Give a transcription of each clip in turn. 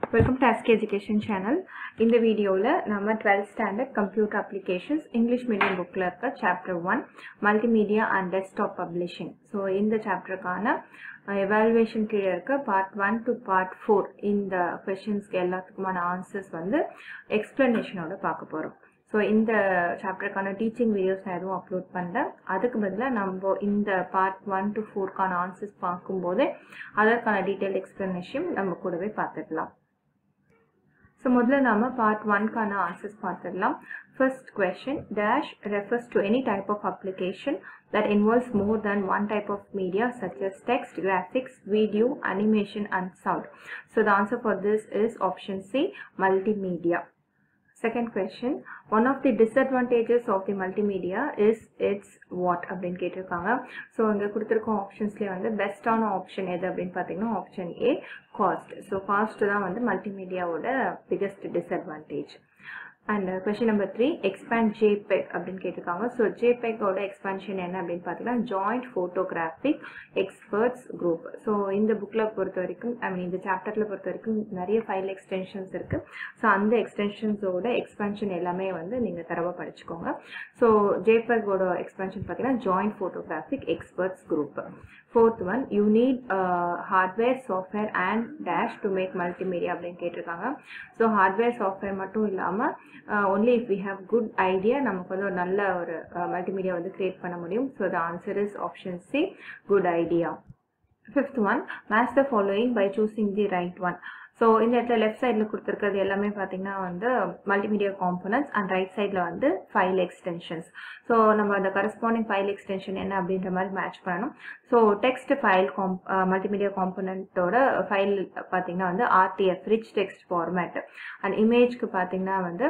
Welcome to ask education channel இந்த வீடியோவில் நம்ம twelfth standard computer applications English medium புக்கில் இருக்க chapter one multimedia and desktop publishing so இந்த சாப்டருக்கான எவாலுவேஷன் கீழே இருக்க part one to part four இந்த கொஷின்ஸ்க்கு எல்லாத்துக்குமான ஆன்சர்ஸ் வந்து எக்ஸ்பிளனேஷனோட பார்க்க போகிறோம் ஸோ இந்த சாப்டருக்கான டீச்சிங் வீடியோஸ் நான் எதுவும் அப்லோட் பண்ணல அதுக்கு பதிலாக நம்ம இந்த பார்ட் ஒன் டு ஃபோர்க்கான ஆன்சர்ஸ் பார்க்கும்போதே அதற்கான டீட்டெயில் எக்ஸ்பிளனேஷன் நம்ம கூடவே பார்த்துடலாம் ஸோ முதல்ல நாம பார்ட் ஒன்க்கான ஆன்சர்ஸ் பார்த்துடலாம் first question dash refers to any type of application that involves more than one type of media such as text, graphics, video, animation and sound. So the answer for this is option C, multimedia. Second question, one of the disadvantages of the multimedia is its what அப்படின்னு கேட்டிருக்காங்க so இங்கே கொடுத்துருக்க ஆப்ஷன்ஸ்லேயே வந்து பெஸ்ட்டான option எது அப்படின்னு பார்த்தீங்கன்னா option A cost so cost தான் வந்து மல்டிமீடியாவோட biggest disadvantage and question number three expand JPEG அப்படின்னு கேட்டிருக்காங்க ஸோ ஜேபெக்கோட எக்ஸ்பான்ஷன் என்ன அப்படின்னு பார்த்தீங்கன்னா joint photographic experts group so இந்த புக்கில் பொறுத்த வரைக்கும் ஐ மீன் இந்த சாப்டரில் பொறுத்த வரைக்கும் நிறைய ஃபைல் எக்ஸ்டென்ஷன்ஸ் இருக்குது ஸோ அந்த எக்ஸ்டென்ஷன்ஸோட எக்ஸ்பான்ஷன் எல்லாமே வந்து நீங்கள் தரவாக படிச்சுக்கோங்க ஸோ ஜேபெக்கோட எக்ஸ்பான்ஷன் பார்த்தீங்கன்னா joint photographic experts group fourth one you need hardware software and dash to make multimedia அப்படின்னு கேட்டிருக்காங்க ஸோ ஹார்ட்வேர் சாஃப்ட்வேர் மட்டும் இல்லாமல் only if we have good idea நமக்கு வந்து ஒரு நல்ல ஒரு மல்டிமீடியா வந்து கிரியேட் பண்ண முடியும் so the answer is option C good idea fifth one match the following by choosing the right one so இந்த இடத்துல லெஃப்ட் சைடில் கொடுத்துருக்கிறது எல்லாமே பார்த்தீங்கன்னா வந்து மல்டிமீடியா காம்பனன்ட்ஸ் அண்ட் ரைட் சைடில் வந்து ஃபைல் எக்ஸ்டென்ஷன்ஸ் ஸோ நம்ம அந்த கரஸ்பாண்டிங் ஃபைல் எக்ஸ்டென்ஷன் என்ன அப்படின்ற மாதிரி மேட்ச் பண்ணணும் so text file com multimedia காம்பனண்ட்டோட ஃபைல் பார்த்தீங்கன்னா வந்து RTF rich text format and இமேஜ்க்கு பார்த்தீங்கன்னா வந்து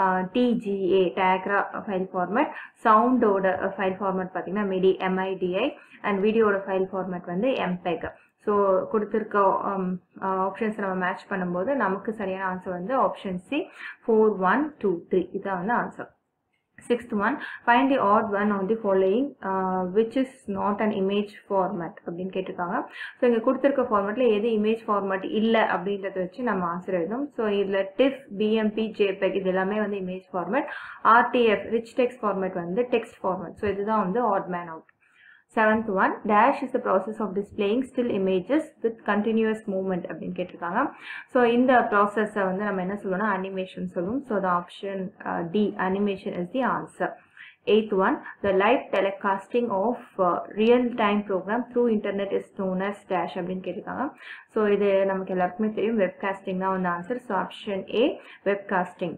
டிஜிஏ டேக்ரா ஃபைல் ஃபார்மேட் சவுண்டோட ஃபைல் ஃபார்மேட் பார்த்தீங்கன்னா மிடி எம்ஐடிஐ அண்ட் வீடியோட ஃபைல் ஃபார்மேட் வந்து எம்பெக் ஸோ கொடுத்துருக்க ஆப்ஷன்ஸ் நம்ம மேட்ச் பண்ணும்போது நமக்கு சரியான ஆன்சர் வந்து option C four one two three இதான் வந்து answer sixth one find the odd one on the following which is not an image format அப்படின்னு கேட்டிருக்காங்க ஸோ இங்கே கொடுத்துருக்க ஃபார்மேட்டில் எது இமேஜ் ஃபார்மேட் இல்லை அப்படின்றத வச்சு நம்ம ஆன்சர் எழுதும் ஸோ இதில் டிஃப் பிஎம்பி ஜேபெக் இது எல்லாமே வந்து image format RTF rich text format வந்து டெக்ஸ்ட் ஃபார்மேட் ஸோ இதுதான் வந்து odd man out seventh one dash is the process of displaying still images with continuous movement அப்படின்னு கேட்டிருக்காங்க ஸோ இந்த ப்ராசஸை வந்து நம்ம என்ன சொல்லணும்னா அனிமேஷன் சொல்லுவோம் so the option D animation is the answer eighth one the live telecasting of real time program through internet is known as dash அப்படின்னு கேட்டிருக்காங்க ஸோ இது நமக்கு எல்லாருக்குமே தெரியும் வெப்காஸ்டிங் தான் வந்து answer so option A webcasting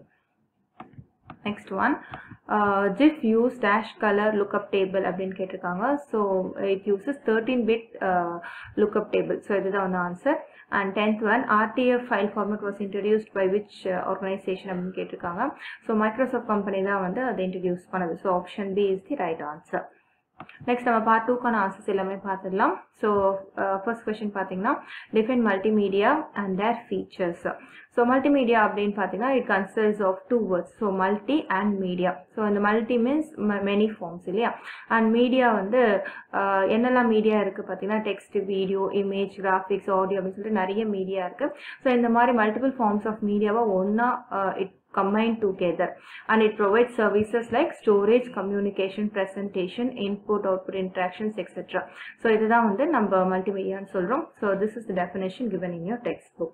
next one GIF use dash colour look up table அப்படின்னு கேட்டிருக்காங்க so it uses thirteen bit look up table so இதுதான் வந்து answer and tenth one RTF file format was introduced by which organisation அப்படின்னு கேட்டிருக்காங்க so Microsoft company தான் வந்து அதை introduce பண்ணது so option B is the right answer next நம்ம part டூக்கான ஆன்சர்ஸ் எல்லாமே பார்த்துடலாம் ஸோ ஃபர்ஸ்ட் கொஸ்டின் பார்த்தீங்கன்னா define multimedia and their features so multimedia அப்படின்னு பார்த்தீங்கன்னா it considers of two words so multi and media so இந்த multi means many forms இல்லையா and media வந்து என்னெல்லாம் மீடியா இருக்குது பார்த்தீங்கன்னா text video image graphics audio அப்படின்னு சொல்லிட்டு நிறைய மீடியா இருக்குது ஸோ இந்த மாதிரி மல்டிபிள் ஃபார்ம்ஸ் ஆஃப் மீடியாவை ஒன்றா it combined together and it provides services like storage communication presentation input output interactions etc so இதுதான் வந்து நம்ம மல்டிமீடியான்னு சொல்றோம் so this is the definition given in your textbook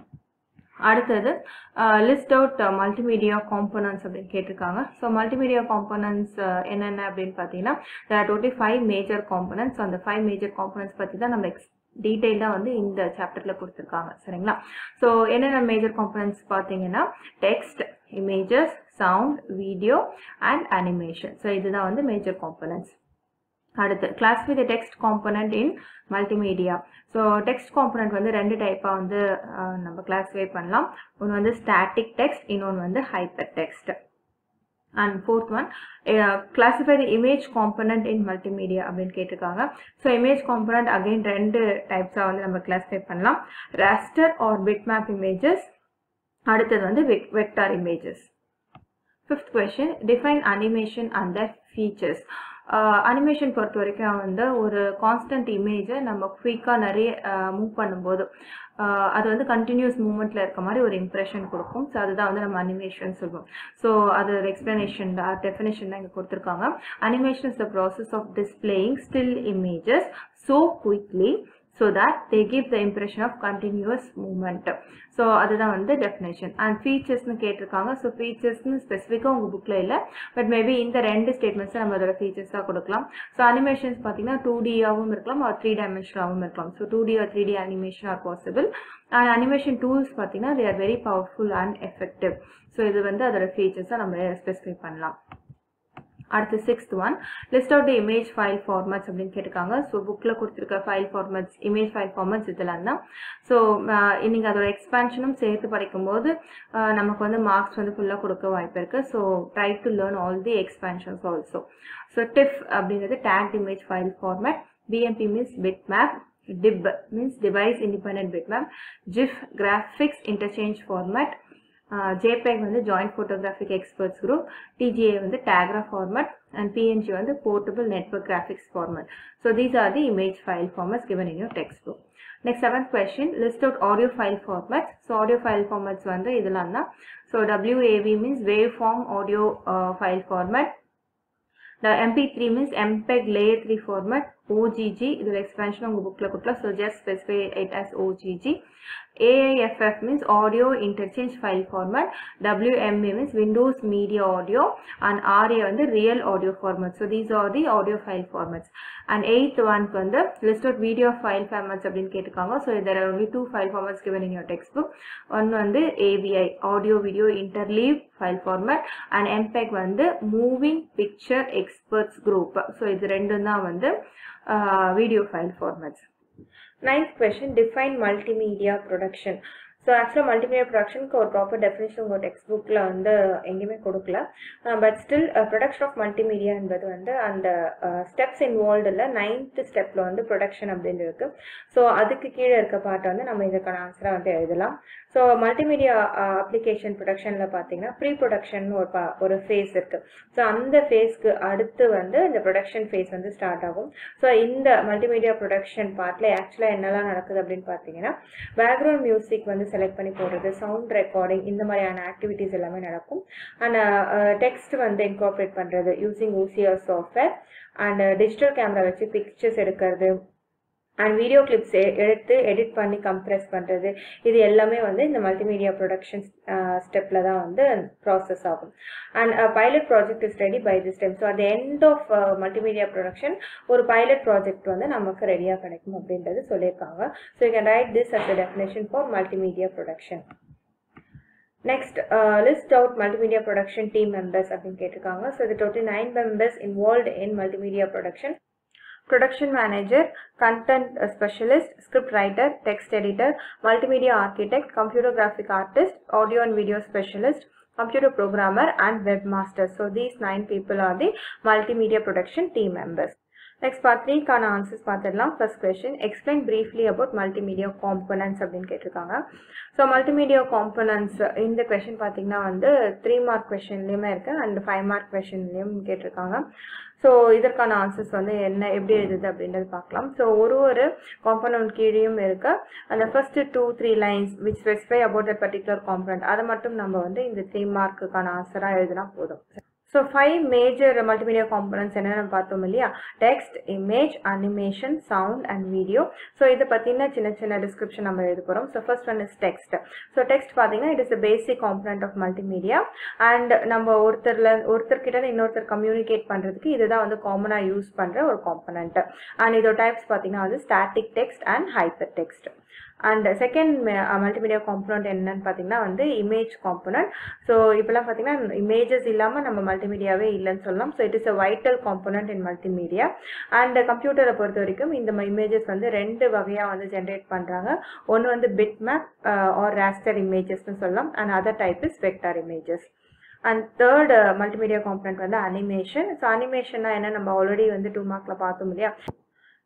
அடுத்தது லிஸ்ட் அவுட் மல்டிமீடியா காம்பனன்ட்ஸ் அப்படின்னு கேட்டிருக்காங்க so multimedia components என்னென்ன அப்படின்னு பார்த்தீங்கன்னா there totally five major components அந்த ஃபைவ் மேஜர் காம்பனன்ட்ஸ் பற்றி தான் நம்ம எக்ஸ் டீட்டெயில்டாக வந்து இந்த சாப்டரில் கொடுத்துருக்காங்க சரிங்களா ஸோ என்னென்ன மேஜர் காம்பனன்ட்ஸ் பார்த்தீங்கன்னா text images sound video and animation so இதுதான் வந்து மேஜர் காம்பனன்ட்ஸ் அடுத்து classify the text component in multimedia so text component வந்து ரெண்டு டைப்பாக வந்து நம்ம கிளாஸிஃபை பண்ணலாம் ஒன்று வந்து ஸ்டாட்டிக் டெக்ஸ்ட் இன்னொன்று வந்து hyper text and fourth one classify the image component in multimedia அப்படின்னு கேட்டிருக்காங்க ஸோ இமேஜ் காம்பனண்ட் அகைன் ரெண்டு டைப்ஸாக வந்து நம்ம கிளாஸிஃபை பண்ணலாம் raster or bit map images அடுத்தது வந்து vector images fifth question define animation and the features animation பொறுத்த வரைக்கும் வந்து ஒரு கான்ஸ்டன்ட் இமேஜை நம்ம குயிக்காக நிறைய மூவ் பண்ணும்போது ஆஹ் அது வந்து கண்டினியூஸ் மூமெண்ட்டில் இருக்க மாதிரி ஒரு இம்ப்ரெஷன் கொடுக்கும் ஸோ அதுதான் வந்து நம்ம அனிமேஷன் சொல்லுவோம் ஸோ அது எக்ஸ்பிளனேஷன் டெஃபினேஷன் தான் இங்கே கொடுத்துருக்காங்க animation is the process of displaying still images so quickly so that they give the impression of continuous moment so அதுதான் வந்து டெஃபினேஷன் அண்ட் ஃபீச்சர்ஸ்னு கேட்டிருக்காங்க ஸோ ஃபீச்சர்ஸ்னு ஸ்பெசிஃபிக்காக உங்கள் புக்கில் இல்லை பட் மேபி இந்த ரெண்டு ஸ்டேட்மெண்ட்ஸை நம்ம அதோட ஃபீச்சர்ஸாக கொடுக்கலாம் ஸோ அனிமேஷன்ஸ் பார்த்தீங்கன்னா டூ டியாகவும் இருக்கலாம் ஒரு த்ரீ டைமென்ஷனாகவும் இருக்கலாம் so two D or three D animation are possible and animation tools பார்த்தீங்கன்னா they are very powerful and effective so இது வந்து அதோட ஃபீச்சர்ஸை நம்ம ஸ்பெசிஃபை பண்ணலாம் அடுத்து sixth one list out image file formats அப்படின்னு கேட்டிருக்காங்க ஸோ புக்கில் கொடுத்துருக்க file formats image file formats இதெல்லாம் தான் ஸோ நீங்கள் அதோட எக்ஸ்பேன்ஷனும் சேர்த்து படிக்கும்போது ஆஹ் நமக்கு வந்து மார்க்ஸ் வந்து ஃபுல்லாக கொடுக்க வாய்ப்பு இருக்குது so try to learn all the expansions also so TIFF அப்படிங்கிறது tag image file format BMP means bit map DIB means device independent bit map GIF graphics interchange format JPEG வந்து joint photographic experts group TGA வந்து டேக்ரா format and PNG வந்து portable network graphics format so these are the image file formats given in your textbook next seventh question list out audio file formats so audio file formats வந்து இதெல்லாம் தான் so WAV means waveform audio uh, file format the MP3 means MPEG layer 3 format OGG இதோட expansion உங்க bookல கொடுக்கலாம் so just specify it as OGG AIFF means audio interchange file format WMA means Windows Media Audio and RA வந்து real audio format so these are the audio file formats and eighth one வந்து list out video file formats அப்படின்னு கேட்டிருக்காங்க so there are only two file formats given in your textbook one வந்து AVI audio video interleave file format and MPEG வந்து moving picture experts group so இது ரெண்டும் தான் வந்து video file formats ninth question define multimedia production so ஆக்சுவலாக multimedia ப்ரொடக்ஷனுக்கு ஒரு proper definition உங்கள் டெக்ஸ்ட் புக்கில் வந்து எங்கேயுமே கொடுக்கல but still production of multimedia என்பது வந்து அந்த ஸ்டெப்ஸ் இன்வால்வ்டில் நைன்த் ஸ்டெப்பில் வந்து ப்ரொடக்ஷன் அப்படின்னு இருக்கு ஸோ அதுக்கு கீழே இருக்க பார்ட்டை வந்து நம்ம இதுக்கான ஆன்சராக வந்து எழுதலாம் ஸோ மல்டிமீடியா அப்ளிகேஷன் ப்ரொடக்ஷனில் பார்த்தீங்கன்னா ப்ரீ ப்ரொடக்ஷன் ஒரு பா ஒரு ஃபேஸ் இருக்குது ஸோ அந்த ஃபேஸ்க்கு அடுத்து வந்து இந்த ப்ரொடக்ஷன் ஃபேஸ் வந்து ஸ்டார்ட் ஆகும் ஸோ இந்த மல்டிமீடியா ப்ரொடக்ஷன் பார்ட்டில் ஆக்சுவலாக என்னெல்லாம் நடக்குது அப்படின்னு பார்த்தீங்கன்னா பேக்ரவுண்ட் மியூசிக் வந்து செலக்ட் பண்ணி போடுறது சவுண்ட் ரெக்கார்டிங் இந்த மாதிரியான ஆக்டிவிட்டீஸ் எல்லாமே நடக்கும் அண்ட் டெக்ஸ்ட் வந்து இன்கார்பரேட் பண்ணுறது using OCR software and digital camera வச்சு பிக்சர்ஸ் எடுக்கிறது அண்ட் வீடியோ கிளிப்ஸ் எடுத்து எடிட் பண்ணி கம்ப்ரெஸ் பண்ணுறது இது எல்லாமே வந்து இந்த மல்டிமீடியா ப்ரொடக்ஷன் ஸ்டெப்பில் தான் வந்து ப்ராசஸ் ஆகும் and pilot project is ready by this time so at end of multimedia production ஒரு பைலட் ப்ராஜெக்ட் வந்து நமக்கு ரெடியாக கிடைக்கும் அப்படின்றது சொல்லியிருக்காங்க so you can write this as a definition for multimedia production next list out multimedia production team members அப்படின்னு கேட்டிருக்காங்க so இது total nine members involved in multimedia production production manager, content specialist, script writer, text editor, multimedia architect, computer graphic artist, audio and video specialist, computer programmer and webmaster. So these nine people are the multimedia production team members. Next part த்ரீக்கான answers பார்த்துடலாம் first question explain briefly about multimedia components அப்படின்னு கேட்டிருக்காங்க so multimedia components இந்த question பார்த்தீங்கன்னா வந்து three mark கொஷின்லேயுமே இருக்குது and five mark கொஷின்லேயும் கேட்டிருக்காங்க so இதற்கான ஆன்சர்ஸ் வந்து என்ன எப்படி எழுதுது அப்படின்றது பார்க்கலாம் ஸோ ஒரு ஒரு காம்பனண்ட் கீழேயும் இருக்கு அந்த first two three lines which specify about a particular component அதை மட்டும் நம்ம வந்து இந்த த்ரீ மார்க்குக்கான ஆன்சராக எழுதினா போதும் so five major multimedia components என்னென்னு பார்த்தோம் இல்லையா text image animation sound and video so இதை பற்றின சின்ன சின்ன டிஸ்கிரிப்ஷன் நம்ம எழுத போகிறோம் so first one is text so text பார்த்தீங்கன்னா it is the basic component of multimedia and நம்ம ஒருத்தர்ல ஒருத்தர்கிட்ட இன்னொருத்தர் கம்யூனிகேட் பண்ணுறதுக்கு இதுதான் வந்து காமனாக யூஸ் பண்ணுற ஒரு காம்பனண்ட் அண்ட் இதோட டைப்ஸ் பார்த்தீங்கன்னா வந்து static text and hyper text and second multimedia component என்னன்னு பார்த்தீங்கன்னா வந்து இமேஜ் காம்பனண்ட் ஸோ இப்போலாம் பார்த்தீங்கன்னா இமேஜஸ் இல்லாமல் நம்ம மல்டிமீடியாவே இல்லைன்னு சொல்லலாம் so it is a vital component in multimedia and கம்ப்யூட்டரை பொறுத்த வரைக்கும் இந்த இமேஜஸ் வந்து ரெண்டு வகையாக வந்து ஜென்ரேட் பண்ணுறாங்க ஒன்று வந்து பிட் மேப் ஆர் ராஸ்டர் இமேஜஸ்னு சொல்லலாம் and other type is vector images and third multimedia component வந்து அனிமேஷன் ஸோ அனிமேஷன்னா என்ன நம்ம ஆல்ரெடி வந்து டூ மார்க்கில் பார்த்தோம் இல்லையா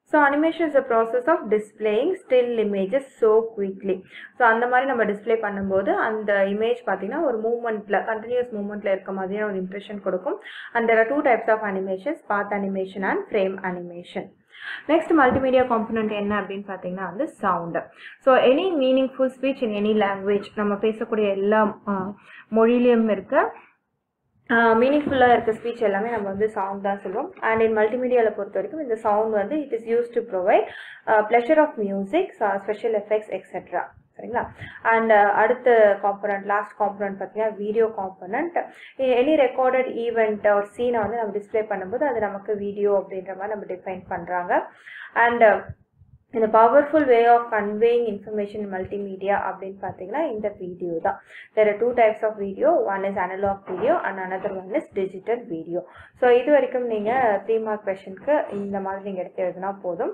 so animation is a process of displaying still images so quickly so அந்த மாதிரி நம்ம டிஸ்பிளே பண்ணும்போது அந்த இமேஜ் பார்த்தீங்கன்னா ஒரு மூமெண்ட்டில் கண்டினியூஸ் மூமெண்ட்டில் இருக்க மாதிரியான ஒரு இம்ப்ரெஷன் கொடுக்கும் and there are two types of animations path animation and frame animation next multimedia component என்ன அப்படின்னு பார்த்தீங்கன்னா வந்து sound so any meaningful speech in any language நம்ம பேசக்கூடிய எல்லா மொழியிலையும் இருக்க மீனிங்ஃபுல்லாக இருக்க ஸ்பீச் எல்லாமே நம்ம வந்து சவுண்ட் தான் சொல்லுவோம் அண்ட் இன் மல்டிமீடியாவில் பொறுத்த வரைக்கும் இந்த சவுண்ட் வந்து it is use to provide pleasure of music special effects etcetera சரிங்களா அண்ட் அடுத்த காம்பனண்ட் லாஸ்ட் காம்பனண்ட் பார்த்தீங்கன்னா video component any recorded event ஒரு சீனை வந்து நம்ம டிஸ்பிளே பண்ணும்போது அது நமக்கு வீடியோ அப்படின்ற மாதிரி நம்ம டிஃபைன் பண்ணுறாங்க அண்ட் இந்த powerful way of conveying information multimedia அப்படின்னு பார்த்தீங்கன்னா இந்த வீடியோ தான் there are two types of video one is analogue video and another one is digital video so இது வரைக்கும் நீங்கள் த்ரீ மார்க் கொஷனுக்கு இந்த மாதிரி நீங்கள் எடுத்து எழுதினா போதும்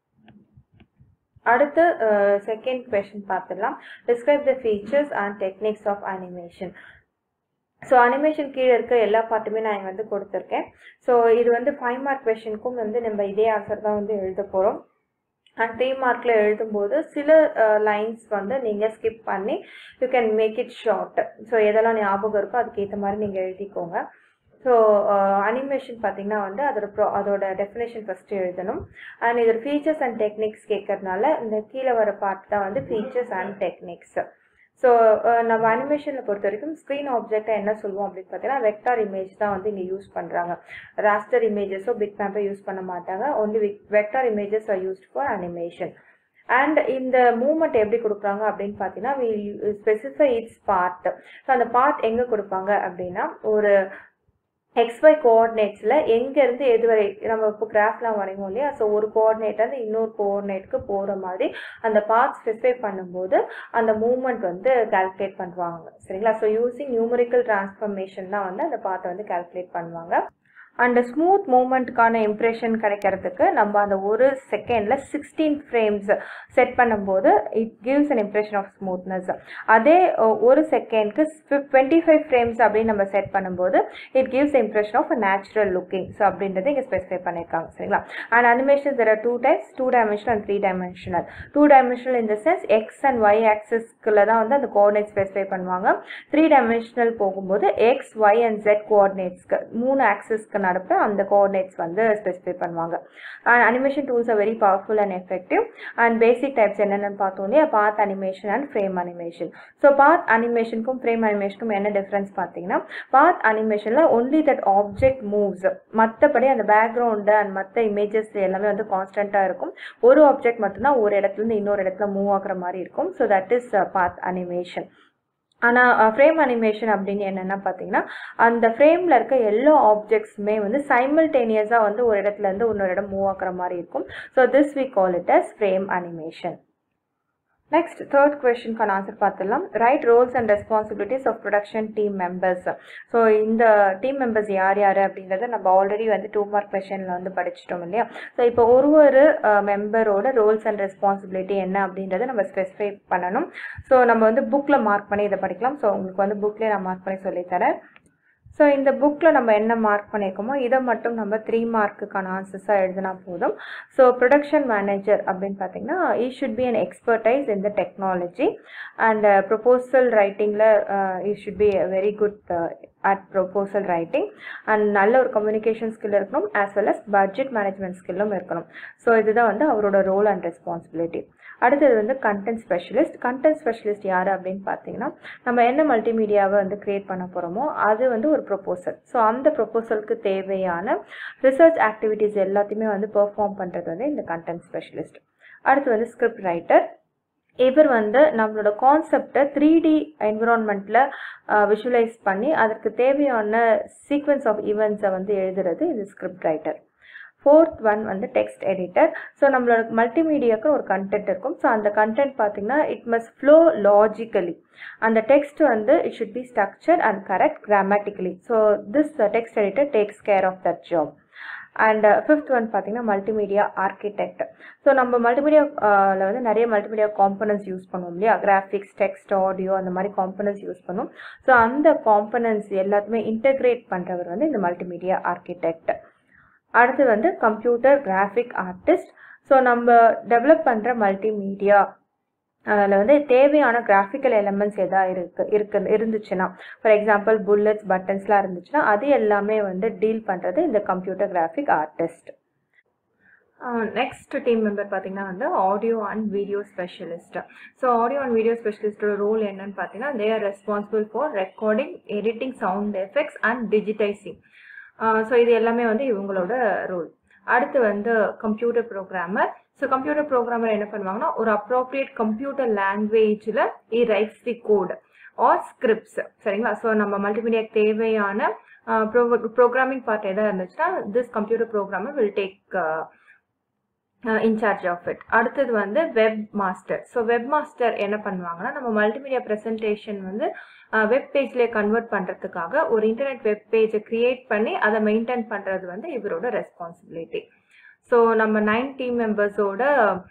அடுத்து செகண்ட் கொஷின் பார்த்துடலாம் describe the features and techniques of animation so animation கீழே இருக்க எல்லா பார்ட்டுமே நான் இங்கே வந்து கொடுத்துருக்கேன் ஸோ இது வந்து ஃபைவ் மார்க் கொஷனுக்கும் வந்து நம்ம இதே ஆன்சர் தான் வந்து எழுத போகிறோம் அண்ட் த்ரீ மார்க்கில் எழுதும்போது சில லைன்ஸ் வந்து நீங்கள் ஸ்கிப் பண்ணி you can make it short so எதெல்லாம் ஞாபகம் இருக்கோ அதுக்கேற்ற மாதிரி நீங்கள் எழுதிக்கோங்க ஸோ அனிமேஷன் பார்த்தீங்கன்னா வந்து அதோட ப்ரோ அதோட டெஃபினேஷன் ஃபஸ்ட்டு எழுதணும் அண்ட் இதோட ஃபீச்சர்ஸ் அண்ட் டெக்னிக்ஸ் கேட்கறதுனால இந்த கீழே வர பார்ட் தான் வந்து ஃபீச்சர்ஸ் அண்ட் டெக்னிக்ஸ் ஸோ நம்ம அனிமேஷனில் பொறுத்த வரைக்கும் ஸ்க்ரீன் ஆப்ஜெக்டை என்ன சொல்லுவோம் அப்படின்னு பார்த்தீங்கன்னா வெக்டார் இமேஜ் தான் வந்து இங்கே யூஸ் பண்ணுறாங்க ராஸ்டர் இமேஜஸோ பிக் மேப்பை யூஸ் பண்ண மாட்டாங்க only vector images are used for animation and இந்த மூமெண்ட் எப்படி கொடுக்குறாங்க அப்படின்னு பார்த்தீங்கன்னா we specify its part so அந்த பார்ட் எங்கே கொடுப்பாங்க அப்படின்னா ஒரு எக்ஸ்ஒய் கோஆர்டினேட்ஸில் எங்கேருந்து எது வரை நம்ம இப்போ கிராஃப்லாம் வரைவோம் இல்லையா ஸோ ஒரு கோஆர்டினேட்லேருந்து இன்னொரு கோஆர்டினேட்க்கு போகிற மாதிரி அந்த பார்ட் ஸ்பெசிஃபை பண்ணும்போது அந்த மூமெண்ட் வந்து கால்குலேட் பண்ணுவாங்க சரிங்களா ஸோ யூஸிங் நியூமரிக்கல் டிரான்ஸ்ஃபர்மேஷன் தான் வந்து அந்த பார்ட்டை வந்து கால்குலேட் பண்ணுவாங்க அண்ட் ஸ்மூத் மூமெண்ட்டுக்கான இம்ப்ரெஷன் கிடைக்கிறதுக்கு நம்ம அந்த ஒரு செகண்டில் சிக்ஸ்டீன் ஃப்ரேம்ஸ் செட் பண்ணும்போது it gives an impression of smoothness அதே ஒரு செகண்ட்க்கு டுவெண்ட்டி ஃபைவ் ஃப்ரேம்ஸ் அப்படின்னு நம்ம செட் பண்ணும்போது it gives impression of a natural looking so அப்படின்றத இங்கே ஸ்பெசிஃபை பண்ணியிருக்காங்க சரிங்களா and animation there are two types two dimensional and three dimensional two dimensional இந்த சென்ஸ் எக்ஸ் அண்ட் ஒய் ஆக்சிஸ்க்குள்ள தான் வந்து அந்த கோஆர்டினேட் ஸ்பெசிஃபை பண்ணுவாங்க த்ரீ டைமென்ஷனல் போகும்போது எக்ஸ் ஒய் அண்ட் ஜெட் கோஆர்டினேட்ஸ்க்கு மூணு ஆக்சிஸ்க்கு நடப்ப அந்த கோஆர்டினேட்ஸ் வந்து ஸ்பெசிஃபை பண்ணுவாங்க and animation tools are very powerful and effective and basic types என்னென்னு பார்த்தோம் இல்லையா path animation and frame animation so path அனிமேஷனுக்கும் ஃப்ரேம் அனிமேஷனுக்கும் என்ன டிஃப்ரென்ஸ் பார்த்தீங்கன்னா பாத் அனிமேஷனில் ஒன்லி தட் ஆப்ஜெக்ட் மூவ்ஸ் மற்றபடி அந்த பேக்ரவுண்டு அண்ட் மற்ற இமேஜஸ் எல்லாமே வந்து கான்ஸ்டண்ட்டாக இருக்கும் ஒரு ஆப்ஜெக்ட் மட்டும்தான் ஒரு இடத்துலேருந்து இன்னொரு இடத்துல மூவ் ஆகுற மாதிரி இருக்கும் so that is path animation ஆனால் ஃப்ரேம் அனிமேஷன் அப்படின்னு என்னென்னா பார்த்தீங்கன்னா அந்த ஃப்ரேமில் இருக்க எல்லா ஆப்ஜெக்ட்ஸுமே வந்து சைமல்டேனியஸாக வந்து ஒரு இடத்துலேருந்து இன்னொரு இடம் மூவ் ஆகுற மாதிரி இருக்கும் so this we call it as frame animation next third கொஷனுக்கான ஆன்சர் பார்த்துடலாம் right roles and responsibilities of production team members so இந்த டீம் மெம்பர்ஸ் யார் யார் அப்படின்றத நம்ம ஆல்ரெடி வந்து டூ மார்க் கொஷனில் வந்து படிச்சிட்டோம் இல்லையா ஸோ இப்போ ஒரு ஒரு மெம்பரோட ரோல்ஸ் அண்ட் ரெஸ்பான்சிபிலிட்டி என்ன அப்படின்றத நம்ம ஸ்பெசிஃபை பண்ணணும் ஸோ நம்ம வந்து புக்கில் மார்க் பண்ணி இதை படிக்கலாம் ஸோ உங்களுக்கு வந்து புக்லேயே நான் மார்க் பண்ணி சொல்லித்தரேன் ஸோ இந்த புக்கில் நம்ம என்ன மார்க் பண்ணியிருக்கோமோ இதை மட்டும் நம்ம த்ரீ மார்க்குக்கான ஆன்சர்ஸாக எழுதினா போதும் ஸோ ப்ரொடக்ஷன் மேனேஜர் அப்படின்னு பார்த்தீங்கன்னா he should be an expertise in the technology and proposal ரைட்டிங்கில் he should be very good at proposal writing and நல்ல ஒரு கம்யூனிகேஷன் ஸ்கில் இருக்கணும் as well as budget management ஸ்கில்லும் இருக்கணும் ஸோ இதுதான் வந்து அவரோட ரோல் அண்ட் ரெஸ்பான்சிபிலிட்டி அடுத்தது வந்து கண்டென்ட் ஸ்பெஷலிஸ்ட் கண்டென்ட் ஸ்பெஷலிஸ்ட் யார் அப்படின்னு பார்த்தீங்கன்னா நம்ம என்ன மல்டிமீடியாவை வந்து க்ரியேட் பண்ண போகிறோமோ அது வந்து ஒரு ப்ரொப்போசல் ஸோ அந்த ப்ரொப்போசலுக்கு தேவையான ரிசர்ச் ஆக்டிவிட்டீஸ் எல்லாத்தையுமே வந்து பெர்ஃபார்ம் பண்ணுறது வந்து இந்த கண்டென்ட் ஸ்பெஷலிஸ்ட் அடுத்து வந்து ஸ்கிரிப்ட் ரைட்டர் இவர் வந்து நம்மளோட கான்செப்டை த்ரீ டி என்விரான்மெண்ட்டில் விஷுவலைஸ் பண்ணி அதற்கு தேவையான சீக்வன்ஸ் ஆஃப் ஈவெண்ட்ஸை வந்து எழுதுறது இந்த ஸ்கிரிப்ட் ரைட்டர் ஃபோர்த் ஒன் வந்து டெக்ஸ்ட் எடிட்டர் ஸோ நம்மளோட மல்டிமீடியாவுக்கு ஒரு கண்டென்ட் இருக்கும் ஸோ அந்த கண்டென்ட் பார்த்தீங்கன்னா இட் மஸ்ட் ஃப்ளோ லாஜிக்கலி அந்த டெக்ஸ்ட் வந்து it should be structure and correct grammatically so this text editor takes care of that job and fifth one பார்த்தீங்கன்னா மல்டிமீடியா ஆர்கிடெக்ட் ஸோ நம்ம மல்டிமீடியாவில் வந்து நிறைய மல்டிமீடியா காம்பனன்ஸ் யூஸ் பண்ணுவோம் இல்லையா கிராஃபிக்ஸ் டெக்ஸ்ட் ஆடியோ அந்த மாதிரி காம்பனன்ஸ் யூஸ் பண்ணுவோம் ஸோ அந்த காம்பனன்ஸ் எல்லாத்தையுமே இன்டகிரேட் பண்ணுறவர் வந்து இந்த மல்டிமீடியா ஆர்கிடெக்ட் அடுத்து வந்து கம்ப்யூட்டர் கிராஃபிக் ஆர்டிஸ்ட் ஸோ நம்ம டெவலப் பண்ணுற மல்டிமீடியா அதில் வந்து தேவையான கிராஃபிக்கல் எலமெண்ட்ஸ் எதா இருக்கு இருக்கு இருந்துச்சுன்னா ஃபார் எக்ஸாம்பிள் புல்லட்ஸ் பட்டன்ஸ்லாம் இருந்துச்சுன்னா அது எல்லாமே வந்து டீல் பண்ணுறது இந்த computer graphic artist next team member பார்த்தீங்கன்னா வந்து audio and video specialist so audio and video ஸ்பெஷலிஸ்டோட ரோல் என்னன்னு பார்த்தீங்கன்னா they are responsible for recording editing sound effects and digitizing so இது எல்லாமே வந்து இவங்களோட ரோல் அடுத்து வந்து computer programmer so computer programmer என்ன பண்ணுவாங்கன்னா ஒரு அப்ரோப்ரியேட் கம்ப்யூட்டர் லாங்குவேஜில் he writes the code or scripts சரிங்களா ஸோ நம்ம மல்டிமீடியாக்கு தேவையான ப்ரோக்ராமிங் பார்ட் எதாவது இருந்துச்சுன்னா this computer programmer will take in charge of it அடுத்தது வந்து web master so web master என்ன பண்ணுவாங்கன்னா நம்ம மல்டிமீடியா ப்ரெசன்டேஷன் வந்து வெப் பேஜ்லேயே கன்வெர்ட் பண்ணுறதுக்காக ஒரு இன்டர்நெட் வெப் பேஜை க்ரியேட் பண்ணி அதை மெயின்டைன் பண்ணுறது வந்து இவரோட ரெஸ்பான்சிபிலிட்டி ஸோ நம்ம நைன் டீம் மெம்பர்ஸோட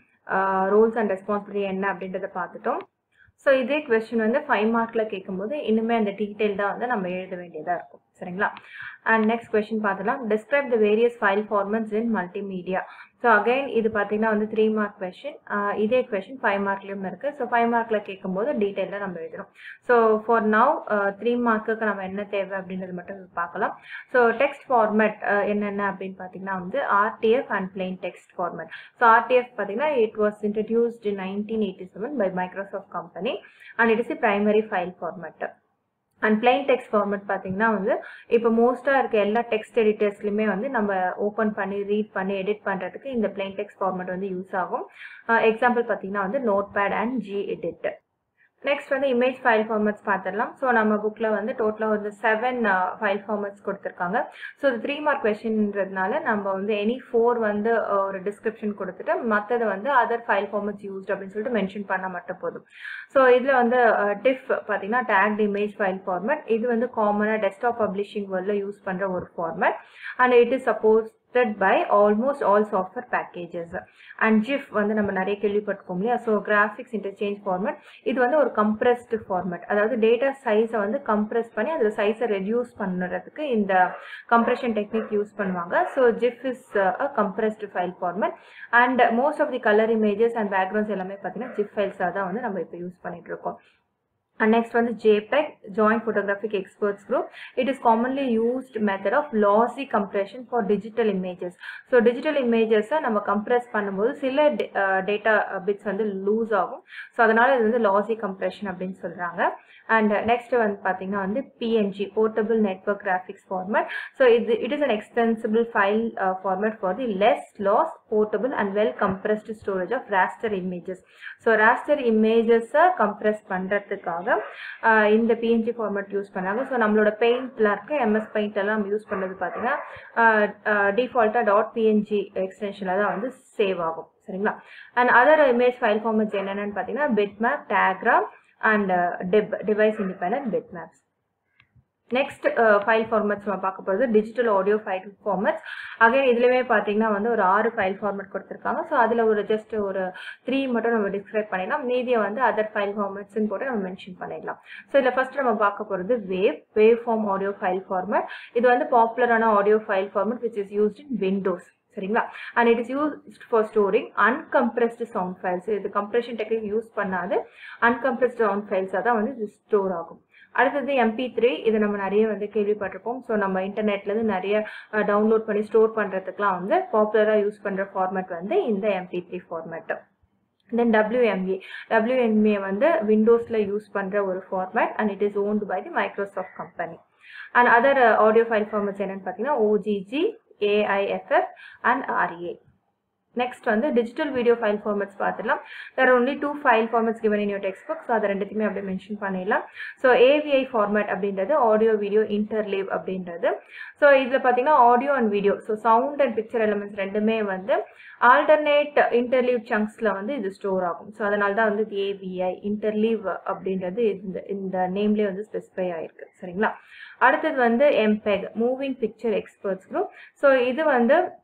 ரோல்ஸ் அண்ட் ரெஸ்பான்சிபிலிட்டி என்ன அப்படின்றத பார்த்துட்டோம் ஸோ இதே கொஸ்டின் வந்து ஃபைவ் மார்க்கில் கேட்கும்போது இன்னுமே அந்த டீட்டெயில் தான் வந்து நம்ம எழுத வேண்டியதாக இருக்கும் சரிங்களா அண்ட் நெக்ஸ்ட் கொஸ்டின் பார்த்துலாம் describe the various file formats in multimedia so again இது பார்த்தீங்கன்னா வந்து த்ரீ மார்க் கொஷின் இதே கொஷின் ஃபைவ் மார்க்லேயும் இருக்குது ஸோ ஃபைவ் மார்க்கில் கேட்கும்போது டீட்டெயிலாக நம்ம எழுதுறோம் ஸோ ஃபார் நவ் த்ரீ மார்க்குக்கு நம்ம என்ன தேவை அப்படின்றது மட்டும் பார்க்கலாம் ஸோ டெக்ஸ்ட் ஃபார்மேட் என்னென்ன அப்படின்னு பார்த்தீங்கன்னா வந்து RTF and plain text format so RTF பார்த்தீங்கன்னா it was introduced in nineteen eighty seven by Microsoft company and it is the primary file format and plain text format பார்த்தீங்கன்னா வந்து இப்போ மோஸ்ட்டாக இருக்க எல்லா டெக்ஸ்ட் எடிட்டர்ஸ்லையுமே வந்து நம்ம ஓப்பன் பண்ணி ரீட் பண்ணி எடிட் பண்ணுறதுக்கு இந்த பிளைன் டெக்ஸ்ட் ஃபார்மேட் வந்து யூஸ் ஆகும் எக்ஸாம்பிள் பார்த்தீங்கன்னா வந்து Notepad and gedit next வந்து இமேஜ் ஃபைல் ஃபார்மேட்ஸ் பார்த்துடலாம் ஸோ நம்ம புக்கில் வந்து டோட்டலாக வந்து செவன் ஃபைல் ஃபார்மேட்ஸ் கொடுத்துருக்காங்க ஸோ இது த்ரீ மார்க் கொஷின்றதுனால நம்ம வந்து எனி ஃபோர் வந்து ஒரு டிஸ்கிரிப்ஷன் கொடுத்துட்டு மற்றது வந்து அதர் ஃபைல் ஃபார்மேட்ஸ் யூஸ்ட் அப்படின்னு சொல்லிட்டு மென்ஷன் பண்ணால் மட்டும் போதும் ஸோ இதில் வந்து டிஃப் பார்த்தீங்கன்னா டேக்ட் இமேஜ் ஃபைல் ஃபார்மேட் இது வந்து காமனாக டெஸ்க்டாப் பப்ளிஷிங் வேர்ல்டில் யூஸ் பண்ணுற ஒரு format and it is suppose by almost all software packages and GIF வந்து நம்ம நிறைய கேள்விப்பட்டிருக்கோம் இல்லையா ஸோ கிராஃபிக்ஸ் இன்டர்சேஞ்ச் ஃபார்மேட் இது வந்து ஒரு கம்ப்ரெஸ்டு ஃபார்மேட் அதாவது டேட்டா சைஸை வந்து கம்ப்ரெஸ் பண்ணி அதில் சைஸை ரெடியூஸ் பண்ணுறதுக்கு இந்த கம்ப்ரெஷன் டெக்னிக் யூஸ் பண்ணுவாங்க so GIF is a compressed file format and most of the colour images and backgrounds எல்லாமே பார்த்தீங்கன்னா ஜிப் ஃபைல்ஸாக தான் வந்து நம்ம இப்போ யூஸ் பண்ணிட்டு இருக்கோம் And next one is JPEG, Joint Photographic Experts Group. It is commonly used method of lossy compression for digital images. So digital images நம்ம compress பண்ணும்போது சில டேட்டா பிட்ஸ் வந்து லூஸ் ஆகும் ஸோ அதனால இது வந்து லாசி கம்ப்ரெஷன் அப்படின்னு சொல்றாங்க அண்ட் நெக்ஸ்ட் வந்து பார்த்தீங்கன்னா வந்து PNG portable network graphics format so இது it is an extensible file format for the less loss portable and well compressed storage of raster images so raster இமேஜஸை கம்ப்ரெஸ் பண்ணுறதுக்காக இந்த பிஎன்ஜி ஃபார்மேட் யூஸ் பண்ணாங்க so நம்மளோட பெயிண்ட்லாம் இருக்க MS paint எல்லாம் நம்ம யூஸ் பண்ணது பார்த்தீங்கன்னா டிஃபால்ட்டாக டாட் பிஎன்ஜி எக்ஸ்டென்ஷனில் தான் வந்து சேவ் ஆகும் சரிங்களா and other image file formats என்னென்னு பார்த்தீங்கன்னா பிட்மேப் டேக்ராம் and DIB device independent bit maps next file formats நம்ம பார்க்க போகிறது digital audio file formats again இதுலேயுமே பார்த்தீங்கன்னா வந்து ஒரு ஆறு ஃபைல் ஃபார்மேட் கொடுத்துருக்காங்க ஸோ அதில் ஒரு ஜஸ்ட் ஒரு த்ரீ மட்டும் நம்ம டிஸ்கிரைப் பண்ணிடலாம் மீதியை வந்து அதர் ஃபைல் ஃபார்மேட்ஸ்னு போட்டு நம்ம மென்ஷன் பண்ணிடலாம் ஸோ இதில் ஃபர்ஸ்ட் நம்ம பார்க்க போகிறது wave wave form audio file format இது வந்து பாப்புலரான audio file format which is used in Windows சரிங்களா and it is used for storing uncompressed sound files இது கம்ப்ரெஷன் டெக்னிக் யூஸ் பண்ணாது அன்கம்ப்ரெஸ்டு சவுண்ட் ஃபைல்ஸாக தான் வந்து இது ஸ்டோர் ஆகும் அடுத்தது எம்பி த்ரீ இது நம்ம நிறைய வந்து கேள்விப்பட்டிருப்போம் ஸோ நம்ம இன்டர்நெட்லேருந்து நிறைய டவுன்லோட் பண்ணி ஸ்டோர் பண்ணுறதுக்குலாம் வந்து பாப்புலராக யூஸ் பண்ணுற ஃபார்மேட் வந்து இந்த MP three format then WMA WMA வந்து விண்டோஸில் யூஸ் பண்ணுற ஒரு format and it is owned by the Microsoft company and other audio file formats என்னென்னு பார்த்தீங்கன்னா OGG AIFF and RA next வந்து டிஜிட்டல் வீடியோ ஃபைல் ஃபார்மேட்ஸ் பார்த்துடலாம் there only two file formats given in your text book so அதை ரெண்டுத்தையுமே அப்படியே mention பண்ணிடலாம் so AVI format அப்படின்றது audio video interleave அப்படின்றது ஸோ இதில் பார்த்தீங்கன்னா audio and video so sound and picture elements ரெண்டுமே வந்து ஆல்டர்னேட் இன்டர்லீவ் சங்க்ஸில் வந்து இது ஸ்டோர் ஆகும் ஸோ அதனால தான் வந்து ஏவிஐ இன்டர்லீவ் அப்படின்றது இந்த இந்த நேம்லேயே வந்து ஸ்பெசிஃபை ஆயிருக்கு சரிங்களா அடுத்தது வந்து MPEG moving picture experts group so இது வந்து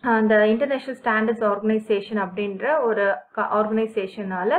அந்த இன்டர்நேஷ்னல் ஸ்டாண்டர்ட்ஸ் ஆர்கனைசேஷன் அப்படின்ற ஒரு ஆர்கனைசேஷனால்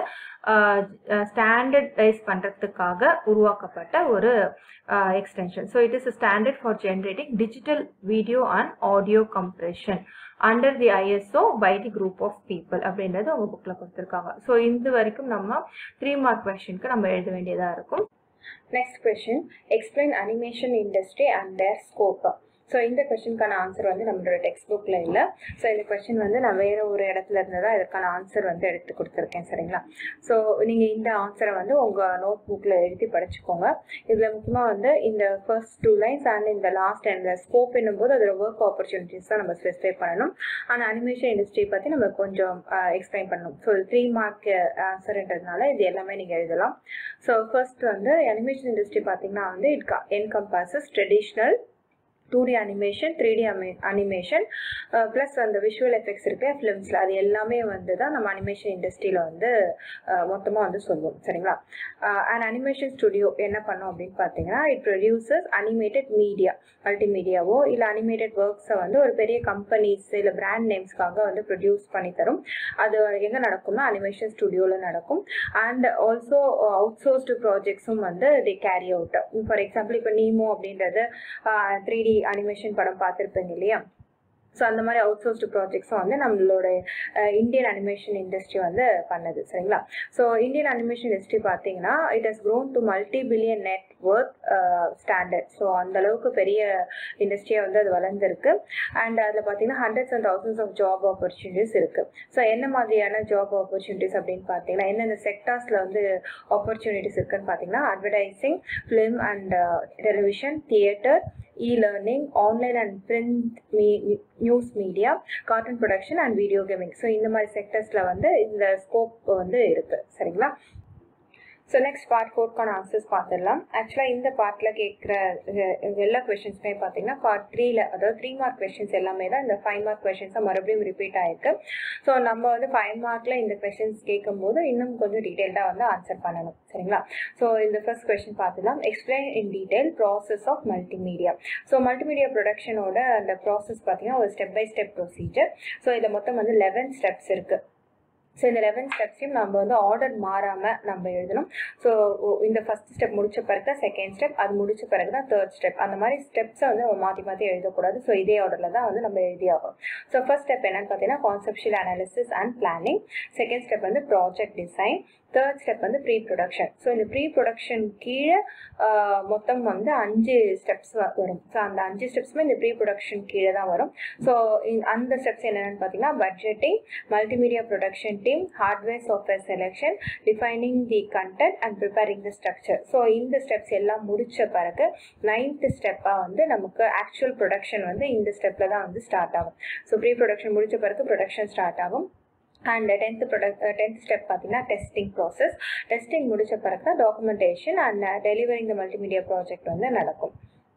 ஸ்டாண்டர்டைஸ் பண்ணுறதுக்காக உருவாக்கப்பட்ட ஒரு extension so it is standard for generating digital video and audio compression under the ISO by the group of people அப்படின்றது அவங்க புக்கில் கொடுத்துருக்காங்க ஸோ இது வரைக்கும் நம்ம த்ரீ மார்க் கொஷனுக்கு நம்ம எழுத வேண்டியதாக இருக்கும் next question explain animation industry and their scope so இந்த கொஷனுக்கான ஆன்சர் வந்து நம்மளோட டெக்ஸ்ட் புக்கில் இல்லை ஸோ இந்த கொஷின் வந்து நான் வேறு ஒரு இடத்துல இருந்து தான் இதற்கான ஆன்சர் வந்து எடுத்து கொடுத்துருக்கேன் சரிங்களா ஸோ நீங்கள் இந்த ஆன்சரை வந்து உங்கள் நோட் புக்கில் எழுதி படிச்சுக்கோங்க இதில் முக்கியமாக வந்து இந்த ஃபர்ஸ்ட் டூ லைன்ஸ் அண்ட் இந்த லாஸ்ட் அண்ட் ஸ்கோப் என்னும்போது அதோட ஒர்க் ஆப்பர்ச்சுனிட்டிஸ் தான் நம்ம ஸ்பெசிஃபை பண்ணணும் ஆனால் அனிமேஷன் இண்டஸ்ட்ரி பற்றி நம்ம கொஞ்சம் எக்ஸ்பிளைன் பண்ணணும் ஸோ த்ரீ மார்க் ஆன்சர்ன்றதுனால இது எல்லாமே நீங்கள் எழுதலாம் ஸோ ஃபர்ஸ்ட் வந்து அனிமேஷன் இண்டஸ்ட்ரி பார்த்தீங்கன்னா வந்து it encompasses traditional two D animation three D அமி அனிமேஷன் ப்ளஸ் அந்த விஷுவல் எஃபெக்ட்ஸ் இருக்கு ஃபிலிம்ஸில் அது எல்லாமே வந்து தான் நம்ம அனிமேஷன் இண்டஸ்ட்ரியில் வந்து மொத்தமாக வந்து சொல்லுவோம் சரிங்களா அண்ட் அனிமேஷன் ஸ்டுடியோ என்ன பண்ணோம் அப்படின்னு பார்த்தீங்கன்னா இட் ப்ரொடியூசஸ் அனிமேட்டட் மீடியா மல்டிமீடியாவோ இல்லை அனிமேட்டட் ஒர்க்ஸை வந்து ஒரு பெரிய கம்பெனிஸ் இல்லை பிராண்ட் நேம்ஸ்க்காக வந்து ப்ரொடியூஸ் பண்ணி தரும் அது எங்கே நடக்கும்னா அனிமேஷன் ஸ்டுடியோவில் நடக்கும் அண்ட் ஆல்சோ அவுட் சோர்ஸ்டு ப்ராஜெக்ட்ஸும் வந்து the carry out for example இப்போ நீமோ அப்படின்றது த்ரீ டி அனிமேஷன் படம் பார்த்துருப்பீங்க இல்லையா ஸோ அந்த மாதிரி அவுட் சோர்ஸ்டு ப்ராஜெக்ட்ஸும் வந்து நம்மளோட இந்தியன் அனிமேஷன் இண்டஸ்ட்ரி வந்து பண்ணுது சரிங்களா ஸோ இந்தியன் அனிமேஷன் இண்டஸ்ட்ரி பார்த்தீங்கன்னா it has grown to multi billion net work standard so அந்த அளவுக்கு பெரிய இண்டஸ்ட்ரியாக வந்து அது வளர்ந்துருக்கு அண்ட் அதில் பார்த்தீங்கன்னா hundreds and thousands of job opportunities இருக்குது ஸோ என்ன மாதிரியான ஜாப் ஆப்பர்ச்சுனிட்டிஸ் அப்படின்னு பார்த்தீங்கன்னா எந்தெந்த செக்டார்ஸில் வந்து ஆப்பர்ச்சுனிட்டிஸ் இருக்குன்னு பார்த்தீங்கன்னா advertising film and television theatre e-learning, online and print me- news media, cartoon production and video gaming. So இந்த மாதிரி செக்டர்ஸில் வந்து இந்த ஸ்கோப் வந்து இருக்குது சரிங்களா ஸோ நெக்ஸ்ட் பார்ட் ஃபோர்க்கான ஆன்சர்ஸ் பார்த்துடலாம் ஆக்சுவலாக இந்த பார்ட்டில் கேட்குற எல்லா கொஷின்ஸுமே பார்த்தீங்கன்னா பார்ட் த்ரீல அதாவது த்ரீ மார்க் கொஷின்ஸ் எல்லாமே தான் இந்த ஃபைவ் மார்க் கொஷின்ஸாக மறுபடியும் ரிப்பீட் ஆயிருக்கு ஸோ நம்ம வந்து ஃபைவ் மார்க்கில் இந்த கொஷின்ஸ் கேட்கும்போது இன்னும் கொஞ்சம் டீட்டெயில்டாக வந்து ஆன்சர் பண்ணணும் சரிங்களா ஸோ இந்த ஃபர்ஸ்ட் கொஷின் பார்த்துலாம் explain in detail process of multimedia so multimedia ப்ரொடக்ஷனோட அந்த ப்ராசஸ் பார்த்தீங்கன்னா ஒரு step by step procedure so இதில் மொத்தம் வந்து லெவன் ஸ்டெப்ஸ் இருக்குது ஸோ இந்த லெவன் ஸ்டெப்ஸையும் நம்ம வந்து ஆர்டர் மாறாமல் நம்ம எழுதணும் ஸோ இந்த ஃபஸ்ட் ஸ்டெப் முடிச்ச பிறகு தான் செகண்ட் ஸ்டெப் அது முடிச்ச பிறகு தான் தேர்ட் ஸ்டெப் அந்த மாதிரி ஸ்டெப்ஸை வந்து நம்ம மாற்றி மாற்றி எழுதக்கூடாது ஸோ இதே ஆர்டரில் தான் வந்து நம்ம எழுதி ஆகணும் ஸோ ஃபர்ஸ்ட் ஸ்டெப் என்னன்னு பார்த்தீங்கன்னா conceptual analysis and planning second step வந்து ப்ராஜெக்ட் டிசைன் தேர்ட் ஸ்டெப் வந்து ப்ரீ ப்ரொடக்ஷன் ஸோ இந்த ப்ரீ ப்ரொடக்ஷன் கீழே மொத்தம் வந்து அஞ்சு ஸ்டெப்ஸ் வரும் ஸோ அந்த அஞ்சு ஸ்டெப்ஸுமே இந்த ப்ரீ ப்ரொடக்ஷன் கீழே தான் வரும் ஸோ அந்த ஸ்டெப்ஸ் என்னென்னு பார்த்தீங்கன்னா budgeting multimedia production team hardware software selection defining the content and preparing the structure so இந்த ஸ்டெப்ஸ் எல்லாம் முடிச்ச பிறகு நைன்த் ஸ்டெப்பாக வந்து நமக்கு ஆக்சுவல் ப்ரொடக்ஷன் வந்து இந்த ஸ்டெப்பில் தான் வந்து ஸ்டார்ட் ஆகும் ஸோ ப்ரீ ப்ரொடக்ஷன் முடிச்ச பிறகு ப்ரொடக்ஷன் ஸ்டார்ட் ஆகும் and tenth product tenth step பார்த்தீங்கன்னா டெஸ்டிங் ப்ராசஸ் டெஸ்டிங் முடிச்ச பிறகு தான் documentation and delivering the multimedia project வந்து நடக்கும்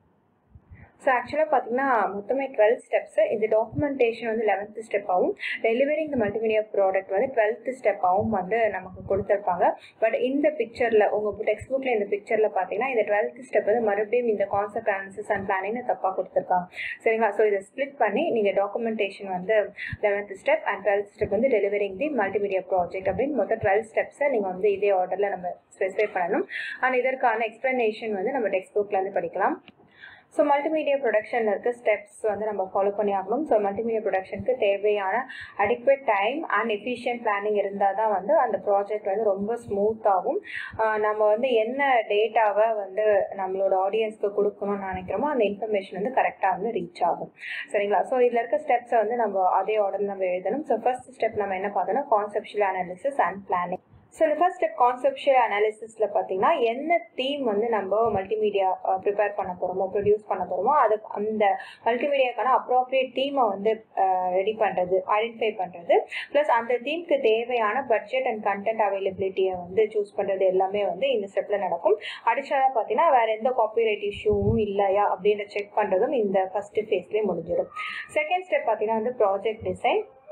ஸோ ஆக்சுவலாக பார்த்தீங்கன்னா மொத்தமே டுவெல் ஸ்டெப்ஸ் இந்த டாக்குமெண்டேஷன் வந்து லெவன்த்து ஸ்டெப்பாகவும் டெலிவரிங் த மல்டிமீடியா ப்ராடக்ட் வந்து டுவெல்த்து ஸ்டெப்பாகவும் வந்து நமக்கு கொடுத்துருப்பாங்க பட் இந்த பிக்சரில் உங்கள் டெக்ஸ்ட் புக்கில் இந்த பிக்சரில் பார்த்தீங்கன்னா இந்த டுவெல்த்து ஸ்டெப் வந்து மறுபடியும் இந்த கான்செப்ட் அனாலிசிஸ் அண்ட் பிளானிங்னு தப்பாக கொடுத்துருக்காங்க சரிங்களா ஸோ இதை ஸ்ப்ளிட் பண்ணி நீங்கள் டாக்குமெண்டேஷன் வந்து eleventh step and twelfth step வந்து டெலிவரிங் தி மல்டிமீடியா ப்ராஜெக்ட் அப்படின்னு மொத்தம் டுவெல் ஸ்டெப்ஸை நீங்கள் வந்து இதே ஆர்டரில் நம்ம ஸ்பெசிஃபை பண்ணணும் அண்ட் இதற்கான எக்ஸ்ப்ளனேஷன் வந்து நம்ம டெக்ஸ்ட் புக்கில் வந்து படிக்கலாம் ஸோ மல்டிமீடியா ப்ரொடக்ஷனில் இருக்க ஸ்டெப்ஸ் வந்து நம்ம ஃபாலோ பண்ணி ஆகணும் ஸோ மல்டிமீடியா ப்ரொடக்ஷனுக்கு தேவையான adequate time and efficient planning இருந்தால் தான் வந்து அந்த ப்ராஜெக்ட் வந்து ரொம்ப ஸ்மூத்தாகும் நம்ம வந்து என்ன டேட்டாவை வந்து நம்மளோட ஆடியன்ஸ்க்கு கொடுக்கணும்னு நினைக்கிறோமோ அந்த இன்ஃபர்மேஷன் வந்து கரெக்டாக வந்து ரீச் ஆகும் சரிங்களா ஸோ இதில் இருக்க ஸ்டெப்ஸை வந்து நம்ம அதே ஆர்டரில் நம்ம எழுதணும் ஸோ ஃபர்ஸ்ட் ஸ்டெப் நம்ம என்ன பார்த்தோம்னா conceptual analysis and planning so இந்த ஃபர்ஸ்ட் ஸ்டெப் கான்செப்ஷுவல் அனாலிசிஸில் பார்த்தீங்கன்னா என்ன தீம் வந்து நம்ம மல்டிமீடியா ப்ரிப்பேர் பண்ண போகிறோமோ ப்ரொடியூஸ் பண்ண போகிறோமோ அது அந்த மல்டிமீடியாக்கான அப்ராப்ரியேட் தீமை வந்து ரெடி பண்ணுறது ஐடென்டிஃபை பண்ணுறது ப்ளஸ் அந்த தீம்க்கு தேவையான பட்ஜெட் அண்ட் கண்டென்ட் அவைலபிலிட்டியை வந்து சூஸ் பண்ணுறது எல்லாமே வந்து இந்த ஸ்டெப்பில் நடக்கும் அடிஷ்னலாக பார்த்தீங்கன்னா வேறு எந்த காப்பிரைட் இஷ்யூவும் இல்லையா அப்படின்ற செக் பண்ணுறதும் இந்த ஃபஸ்ட்டு ஃபேஸ்லேயே முடிஞ்சிடும் செகண்ட் ஸ்டெப் பார்த்தீங்கன்னா வந்து ப்ராஜெக்ட் டிசைன்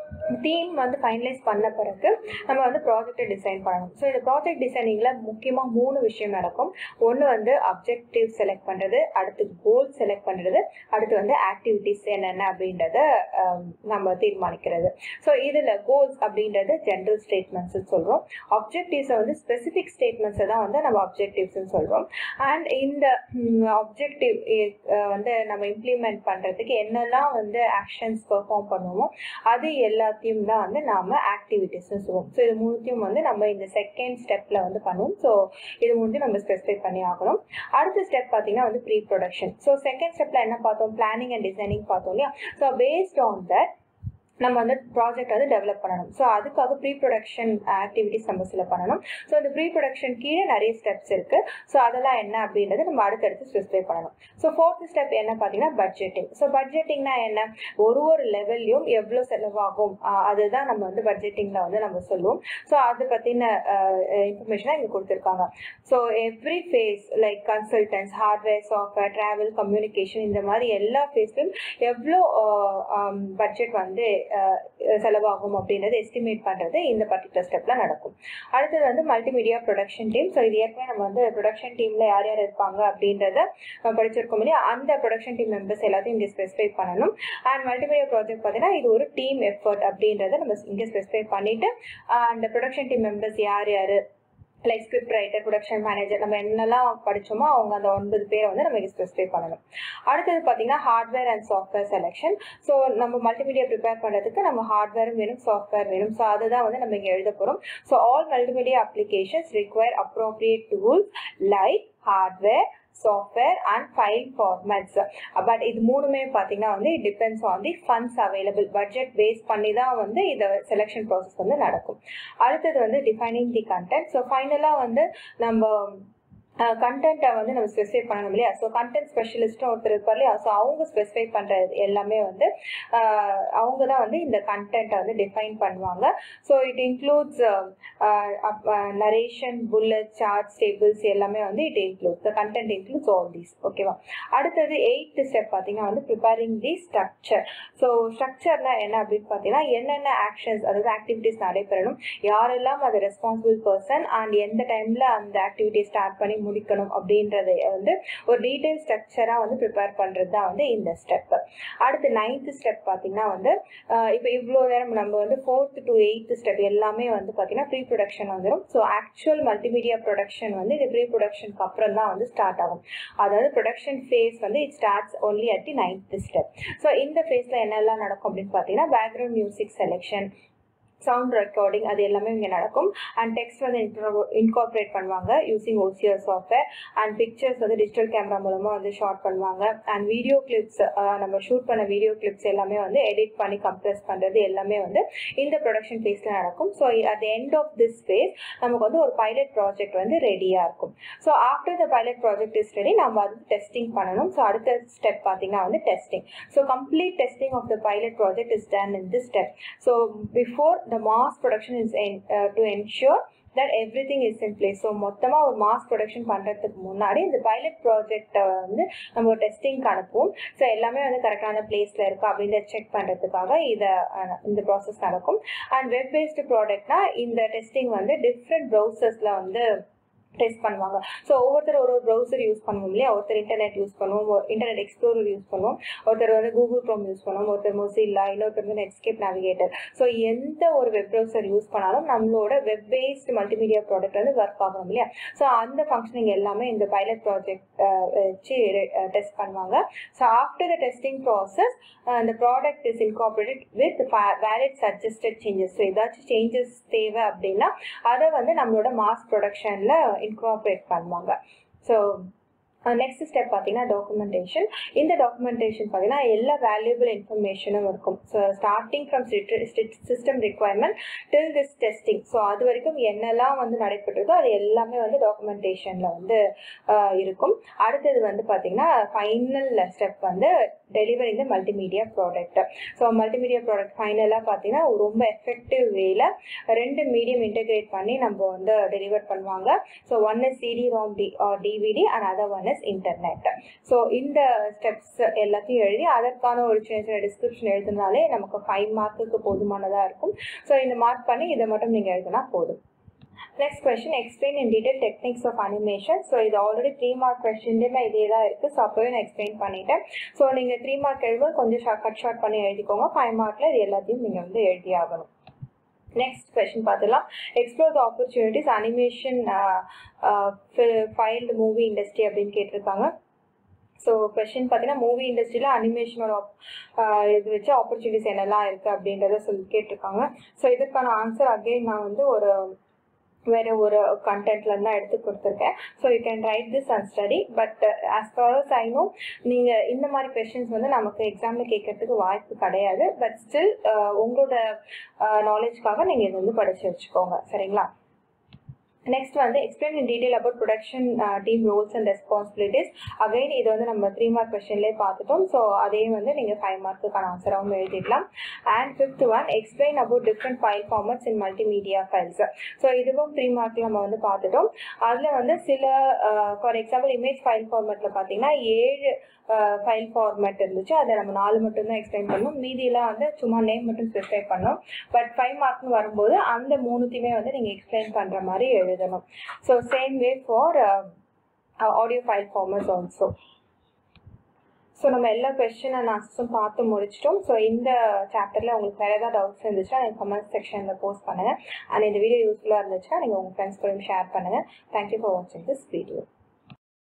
தீம் வந்து ஃபைனலைஸ் பண்ண பிறகு நம்ம வந்து ப்ராஜெக்டை டிசைன் பண்ணணும் ஸோ இந்த ப்ராஜெக்ட் டிசைனிங்கில் முக்கியமாக மூணு விஷயம் நடக்கும் ஒன்று வந்து அப்ஜெக்டிவ் செலக்ட் பண்ணுறது அடுத்து கோல் செலக்ட் பண்ணுறது அடுத்து வந்து ஆக்டிவிட்டிஸ் என்னென்ன அப்படின்றத நம்ம தீர்மானிக்கிறது ஸோ இதில் கோல்ஸ் அப்படின்றது ஜென்ரல் ஸ்டேட்மெண்ட்ஸ்னு சொல்கிறோம் அப்ஜெக்டிவ்ஸை வந்து ஸ்பெசிஃபிக் ஸ்டேட்மெண்ட்ஸை தான் வந்து நம்ம அப்ஜெக்டிவ்ஸ்னு சொல்கிறோம் அண்ட் இந்த அப்ஜெக்டிவ் வந்து நம்ம இம்ப்ளிமெண்ட் பண்ணுறதுக்கு என்னெல்லாம் வந்து ஆக்ஷன்ஸ் பெர்ஃபார்ம் பண்ணுவோமோ அது எல்லாத்தையும் தான் வந்து நாம ஆக்டிவிட்டிஸ்னு சொல்லுவோம் ஸோ இது மூணுத்தையும் வந்து நம்ம இந்த செகண்ட் ஸ்டெப்பில் வந்து பண்ணுவோம் ஸோ இது மூணுத்தையும் நம்ம ஸ்பெசிஃபை பண்ணி ஆகணும் அடுத்த ஸ்டெப் பார்த்தீங்கன்னா வந்து ப்ரீ ப்ரொடக்ஷன் ஸோ செகண்ட் ஸ்டெப்பில் என்ன பார்த்தோம் பிளானிங் அண்ட் டிசைனிங் பார்த்தோம் இல்லையா ஸோ பேஸ்ட் ஆன் தட் நம்ம வந்து ப்ராஜெக்ட் வந்து டெவலப் பண்ணணும் ஸோ அதுக்காக ப்ரீ ப்ரொடக்ஷன் ஆக்டிவிட்டிஸ் நம்ம சில பண்ணணும் ஸோ இந்த ப்ரீ ப்ரொடக்ஷன் கீழே நிறைய ஸ்டெப்ஸ் இருக்கு ஸோ அதெல்லாம் என்ன அப்படின்றது நம்ம அடுத்தடுத்து ஸ்பெசிஃபை பண்ணணும் ஸோ ஃபோர்த் ஸ்டெப் என்ன பார்த்தீங்கன்னா பட்ஜெட்டிங் ஸோ பட்ஜெட்டிங்னா என்ன ஒரு ஒரு லெவல்லையும் எவ்வளோ செலவாகும் அதுதான் நம்ம வந்து பட்ஜெட்டிங்கில் வந்து நம்ம சொல்லுவோம் ஸோ அதை பற்றின இன்ஃபர்மேஷனாக இங்கே கொடுத்துருக்காங்க so every phase like consultants hardware software travel communication இந்த மாதிரி எல்லா ஃபேஸ்லையும் எவ்வளோ பட்ஜெட் வந்து செலவாகும் அப்படின்றத எஸ்டிமேட் பண்ணுறது இந்த பர்டிகுலர் ஸ்டெப்பில் நடக்கும் அடுத்தது வந்து மல்டிமீடியா ப்ரொடக்ஷன் டீம் ஸோ இது ஏற்கனவே நம்ம வந்து ப்ரொடக்ஷன் டீமில் யார் யார் இருப்பாங்க அப்படின்றத படிச்சிருக்கோம் இல்லையா அந்த ப்ரொடக்ஷன் டீம் மெம்பர்ஸ் எல்லாத்தையும் இங்கே ஸ்பெசிஃபை பண்ணணும் அண்ட் மல்டிமீடியா ப்ராஜெக்ட் பார்த்தீங்கன்னா இது ஒரு டீம் எஃபர்ட் அப்படின்றத நம்ம இங்கே ஸ்பெசிஃபை பண்ணிவிட்டு அந்த ப்ரொடக்ஷன் டீம் மெம்பர்ஸ் யார் யார் like script writer production manager நம்ம என்னெல்லாம் படித்தோமோ அவங்க அந்த ஒன்பது பேரை வந்து நம்ம ஸ்பெசிஃபை பண்ணணும் அடுத்தது பார்த்தீங்கன்னா hardware and software selection so நம்ம மல்டிமீடியா ப்ரிப்பேர் பண்ணுறதுக்கு நம்ம ஹார்ட்வேரும் வேணும் சாஃப்ட்வேர் வேணும் ஸோ அதுதான் வந்து நம்ம இங்கே எழுத போகிறோம் so all multimedia applications require appropriate tools like hardware software and file formats but இது மூணுமே பார்த்தீங்கன்னா வந்து it depends on the funds available budget base பண்ணி தான் வந்து இந்த செலெக்ஷன் ப்ராசஸ் வந்து நடக்கும் அடுத்தது வந்து டிஃபைனிங் தி கண்டென்ட் ஸோ ஃபைனலாக வந்து நம்ம கண்டென்ட்டை வந்து நம்ம ஸ்பெசிஃபை பண்ணணும் இல்லையா ஸோ கண்டென்ட் ஸ்பெஷலிஸ்ட்டும் ஒருத்தர் இருப்பார் இல்லையா ஸோ அவங்க ஸ்பெசிஃபை பண்ணுறது எல்லாமே வந்து அவங்க தான் வந்து இந்த கண்டென்ட்டை வந்து டிஃபைன் பண்ணுவாங்க so it includes narration bullet charts tables எல்லாமே வந்து it includes the content includes all these ஓகேவா அடுத்தது எயித் ஸ்டெப் பார்த்தீங்கன்னா வந்து ப்ரிப்பேரிங் தி ஸ்ட்ரக்சர் ஸோ ஸ்ட்ரக்சர்னா என்ன அப்படின்னு பார்த்தீங்கன்னா என்னென்ன ஆக்ஷன்ஸ் அதாவது ஆக்டிவிட்டிஸ் நடைபெறணும் யாரெல்லாம் அது ரெஸ்பான்சிபிள் பர்சன் அண்ட் எந்த டைமில் அந்த ஆக்டிவிட்டி ஸ்டார்ட் பண்ணி முடிக்கணும் அப்படின்றத வந்து ஒரு டீடைல் ஸ்ட்ரக்சராக வந்து ப்ரிப்பேர் பண்ணுறது தான் வந்து இந்த ஸ்டெப் அடுத்து நைன்த் ஸ்டெப் பார்த்தீங்கன்னா வந்து இப்போ இவ்வளோ நேரம் நம்ம வந்து ஃபோர்த் டு எயித் ஸ்டெப் எல்லாமே வந்து பார்த்தீங்கன்னா ப்ரீ ப்ரொடக்ஷன் வந்துடும் ஸோ ஆக்சுவல் மல்டிமீடியா ப்ரொடக்ஷன் வந்து இது ப்ரீ ப்ரொடக்ஷனுக்கு அப்புறம் தான் வந்து ஸ்டார்ட் ஆகும் அதாவது ப்ரொடக்ஷன் ஃபேஸ் வந்து it starts only at the ninth step so இந்த ஃபேஸில் என்னெல்லாம் நடக்கும் அப்படின்னு பார்த்தீங்கன்னா background music selection sound recording அது எல்லாமே இங்கே நடக்கும் அண்ட் டெக்ஸ்ட் வந்து இன்கார்பரேட் பண்ணுவாங்க using OCR software and pictures வந்து டிஜிட்டல் கேமரா மூலமாக வந்து ஷார்ட் பண்ணுவாங்க அண்ட் வீடியோ கிளிப்ஸ் நம்ம ஷூட் பண்ண வீடியோ கிளிப்ஸ் எல்லாமே வந்து எடிட் பண்ணி கம்ப்ரெஸ் பண்ணுறது எல்லாமே வந்து இந்த ப்ரொடக்ஷன் ஃபேஸில் நடக்கும் so at end of this phase நமக்கு வந்து ஒரு பைலட் ப்ராஜெக்ட் வந்து ரெடியாக இருக்கும் so after the pilot project is ready நம்ம அது டெஸ்டிங் பண்ணணும் ஸோ அடுத்த ஸ்டெப் பார்த்தீங்கன்னா வந்து testing so complete testing of the pilot project is done in this step so before the mass production is in, uh, to ensure that everything is in place so மொத்தமாக ஒரு mass production பண்ணுறதுக்கு முன்னாடி இந்த pilot ப்ராஜெக்டை வந்து நம்ம ஒரு டெஸ்டிங்க்கு அனுப்புவோம் ஸோ எல்லாமே வந்து கரெக்டான பிளேஸில் இருக்கா அப்படின்றத செக் பண்ணுறதுக்காக இதை இந்த ப்ராசஸ் நடக்கும் அண்ட் வெப் பேஸ்டு ப்ராடக்ட்னா இந்த டெஸ்டிங் வந்து டிஃப்ரெண்ட் ப்ரௌசர்ஸில் வந்து டெஸ்ட் பண்ணுவாங்க ஸோ ஒவ்வொருத்தர் ஒரு ஒரு ப்ரௌசர் யூஸ் பண்ணுவோம் இல்லையா ஒருத்தர் இன்டர்நெட் யூஸ் பண்ணுவோம் இன்டர்நெட் எக்ஸ்ப்ளோரர் யூஸ் பண்ணுவோம் ஒருத்தர் வந்து கூகுள் க்ரோம் யூஸ் பண்ணுவோம் ஒருத்தர் மொசில்லா இன்னொருத்தர் வந்து நெட்ஸ்கேப் நேவிகேட்டர் ஸோ எந்த ஒரு வெப் ப்ரௌசர் யூஸ் பண்ணாலும் நம்மளோட வெப் பேஸ்டு மல்டிமீடியா ப்ராடக்ட் வந்து ஒர்க் ஆகணும் இல்லையா ஸோ அந்த ஃபங்க்ஷனிங் எல்லாமே இந்த பைலட் ப்ராஜெக்ட் வச்சு டெஸ்ட் பண்ணுவாங்க so after the testing process அந்த product is incorporated with valid suggested changes so ஏதாச்சும் சேஞ்சஸ் தேவை அப்படின்னா அதை வந்து நம்மளோட மாஸ் ப்ரொடக்ஷனில் இன்கார்பரேட் பண்ணுவாங்க ஸோ நெக்ஸ்ட் ஸ்டெப் பார்த்தீங்கன்னா டாக்குமெண்டேஷன் இந்த டாக்குமெண்டேஷன் பார்த்தீங்கன்னா எல்லா வேல்யூபிள் இன்ஃபர்மேஷனும் இருக்கும் so starting from system requirement till this testing so அது வரைக்கும் என்னெல்லாம் வந்து நடைபெற்றதோ அது எல்லாமே வந்து டாக்குமெண்டேஷனில் வந்து இருக்கும் அடுத்தது வந்து பார்த்தீங்கன்னா ஃபைனல் ஸ்டெப் வந்து delivering the multimedia product so multimedia product ஃபைனலாக பார்த்தீங்கன்னா ரொம்ப எஃபெக்டிவ் வேல ரெண்டு மீடியம் இன்டெகிரேட் பண்ணி நம்ம வந்து டெலிவர் பண்ணுவாங்க so one is CD ROM D DVD and other one is as internet so இந்த ஸ்டெப்ஸ் எல்லாத்தையும் எழுதி அதற்கான ஒரு சின்ன சின்ன டிஸ்கிரிப்ஷன் எழுதினாலே நமக்கு ஃபைவ் மார்க்குக்கு போதுமானதாக இருக்கும் ஸோ இந்த மார்க் பண்ணி இதை மட்டும் நீங்கள் எழுதினா போதும் next question explain in detail techniques of animation so இது ஆல்ரெடி த்ரீ மார்க் கொஸ்டின்லேயே இதே தான் இருக்குது ஸோ அப்போவே நான் எக்ஸ்பிளைன் பண்ணிட்டேன் ஸோ நீங்கள் த்ரீ மார்க் எழுதும்போது கொஞ்சம் ஷார்ட் கட் ஷார்ட் பண்ணி எழுதிக்கோங்க ஃபைவ் மார்க்கில் இது எல்லாத்தையும் நீங்கள் வந்து எழுதி ஆகணும் நெக்ஸ்ட் கொஸ்டின் பார்த்துலாம் explore the opportunities animation field movie industry அப்படின்னு கேட்டிருக்காங்க ஸோ கொஷின் பார்த்தீங்கன்னா மூவி இண்டஸ்ட்ரியில் அனிமேஷனோட இது வச்சு ஆப்பர்ச்சுனிட்டிஸ் என்னெல்லாம் இருக்குது அப்படின்றத சொல்லி கேட்டிருக்காங்க ஸோ இதுக்கான ஆன்சர் அகெயின் நான் வந்து ஒரு வேறு ஒரு கண்டென்ட்லேருந்து தான் எடுத்து கொடுத்துருக்கேன் so you can write this and study but as far as I know நீங்கள் இந்த மாதிரி கொஷின்ஸ் வந்து நமக்கு எக்ஸாமில் கேட்கறதுக்கு வாய்ப்பு கிடையாது பட் ஸ்டில் உங்களோட நாலேஜ்க்காக நீங்கள் இது வந்து படித்து வச்சுக்கோங்க சரிங்களா நெக்ஸ்ட் வந்து explain in detail about production team roles and responsibilities again இது வந்து நம்ம த்ரீ மார்க் கொஸ்டின்லேயே பார்த்துட்டோம் ஸோ அதையும் வந்து நீங்கள் ஃபைவ் மார்க்குக்கான ஆன்சராகவும் எழுதிடலாம் and fifth one explain about different file formats in multimedia files so இதுவும் த்ரீ மார்க்கில் நம்ம வந்து பார்த்துட்டோம் அதில் வந்து சில ஃபார் எக்ஸாம்பிள் இமேஜ் ஃபைல் ஃபார்மேட்டில் பார்த்தீங்கன்னா ஏழு ஃபைல் ஃபார்மேட் இருந்துச்சு அதை நம்ம நாலு மட்டும்தான் எக்ஸ்பிளைன் பண்ணோம் மீதியெல்லாம் வந்து சும்மா நேம் மட்டும் ஸ்பெசிஃபை பண்ணோம் பட் ஃபைவ் மார்க்னு வரும்போது அந்த மூணுத்தையுமே வந்து நீங்கள் எக்ஸ்பிளைன் பண்ணுற மாதிரி எழுதணும் so same way for audio file formats also so நம்ம எல்லா கொஸ்டின் அண்ட் ஆன்சர்ஸும் பார்த்து முடிச்சிட்டோம் ஸோ இந்த சாப்டரில் உங்களுக்கு வேறு ஏதாவது டவுட்ஸ் இருந்துச்சுன்னா நீங்கள் கமெண்ட் செக்ஷனில் போஸ்ட் பண்ணுங்கள் அண்ட் இந்த வீடியோ யூஸ்ஃபுல்லாக இருந்துச்சுன்னா நீங்கள் உங்கள் ஃப்ரெண்ட்ஸ் கூட ஷேர் பண்ணுங்கள் தேங்க்யூ ஃபார் வாட்சிங் திஸ் வீடியோ